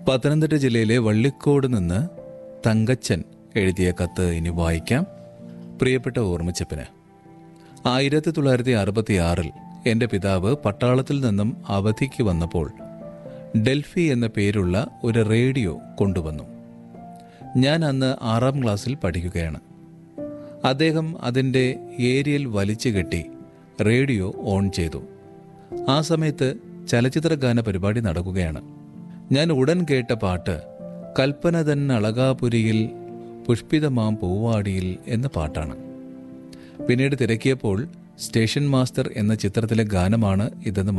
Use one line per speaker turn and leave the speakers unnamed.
പത്തനംതിട്ട ജില്ലയിലെ വള്ളിക്കോട് നിന്ന് തങ്കച്ചൻ എഴുതിയ കത്ത് ഇനി വായിക്കാം പ്രിയപ്പെട്ട ഓർമ്മിച്ചപ്പിന് ആയിരത്തി തൊള്ളായിരത്തി അറുപത്തി ആറിൽ എൻ്റെ പിതാവ് പട്ടാളത്തിൽ നിന്നും അവധിക്ക് വന്നപ്പോൾ ഡെൽഫി എന്ന പേരുള്ള ഒരു റേഡിയോ കൊണ്ടുവന്നു ഞാൻ അന്ന് ആറാം ക്ലാസ്സിൽ പഠിക്കുകയാണ് അദ്ദേഹം അതിൻ്റെ ഏരിയൽ വലിച്ചു കെട്ടി റേഡിയോ ഓൺ ചെയ്തു ആ സമയത്ത് ചലച്ചിത്ര ഗാന പരിപാടി നടക്കുകയാണ് ഞാൻ ഉടൻ കേട്ട പാട്ട് കൽപ്പന തൻ അളകാപുരിയിൽ പുഷ്പിതമാം പൂവാടിയിൽ എന്ന പാട്ടാണ് പിന്നീട് തിരക്കിയപ്പോൾ സ്റ്റേഷൻ മാസ്റ്റർ എന്ന ചിത്രത്തിലെ ഗാനമാണ് ഇതെന്ന്